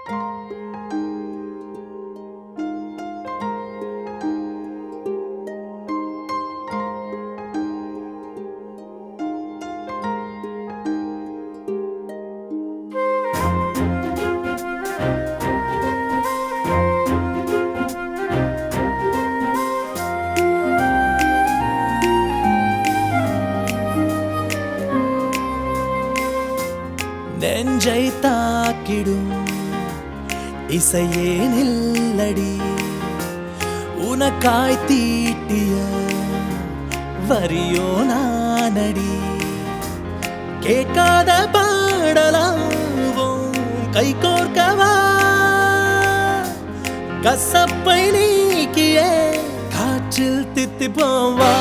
நெஞ்சை தாக்கிடும் இசையே நில்லடி உனக்காய் தீட்டிய வரியோ நானடி கேட்காத பாடலாவும் கை கோர்க்கவா கசப்பை நீக்கியே காற்றில் தித்தி போவா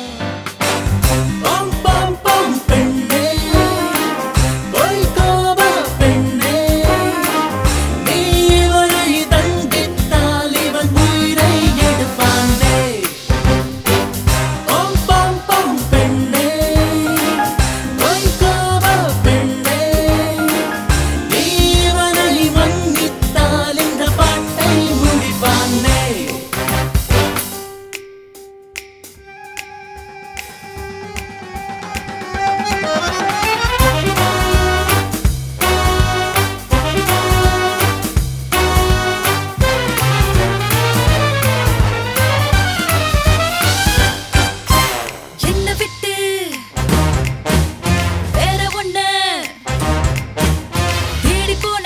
பம் பம் பம் பெண்ணே பொய்கோப பெண்ணே நீ இவனை தண்டித்தால் இவன் உயிரை எடுப்பானே பம் பம் பம் பெண்ணே பொய்கோப பெண்ணே நீ இவனை மன்னித்தால் இந்த பாட்டை முடிப்பானே என்ன விட்டு வேற ஒண்ண தேடி போன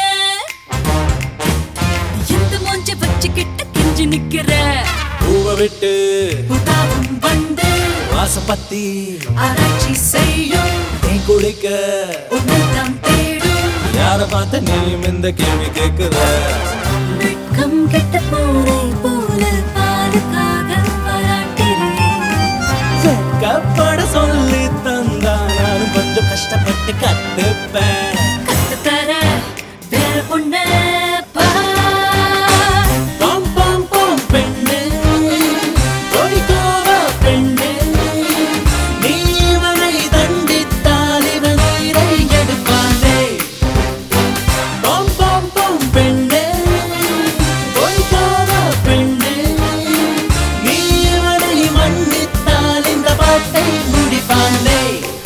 எந்த மூஞ்ச வச்சுக்கிட்டு கெஞ்சி நிக்கிற பூவை விட்டு உதாவும் வந்து வாசம் பத்தி ஆராய்ச்சி செய்யும் தேன் குளிக்க உன்னைத்தான் தேடும் யார பார்த்த நீயும் இந்த கேள்வி கேட்குற வெட்கம் கெட்ட பூரை போல பாலுக்காக பாராட்டுறேன் வெட்கப்பட சொல்லி தந்தா நானும் கொஞ்சம் கஷ்டப்பட்டு கத்துப்பேன் கத்துத்தர வேற ஒண்ண பார் பாம் பாம் பாம் பெண்ணே பொய்கோவ பெண்ணே நீ இவனை தண்டித்தால் இவன் உயிரை எடுப்பானே பாம் பாம் பாம் பெண்ணே பொய்கோவ பெண்ணே நீ இவனை மன்னித்தால் இந்த பாட்டை முடிப்பானே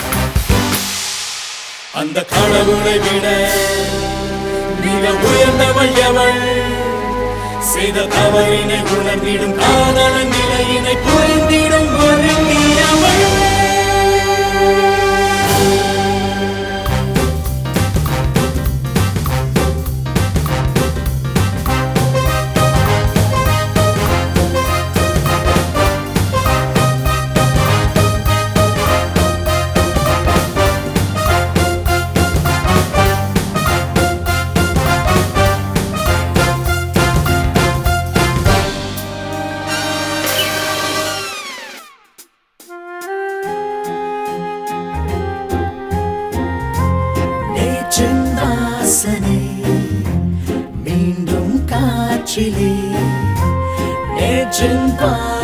அந்த கடவுளை விட மிக உயர்ந்தவள் எவள் செய்த தவறினை உணர்ந்திடும் காதலன் நிலையினை புரிந்திடும் ஒரு நீயவள் நேற்றின் வாசனை மீண்டும் காற்றிலே நேற்றின் பா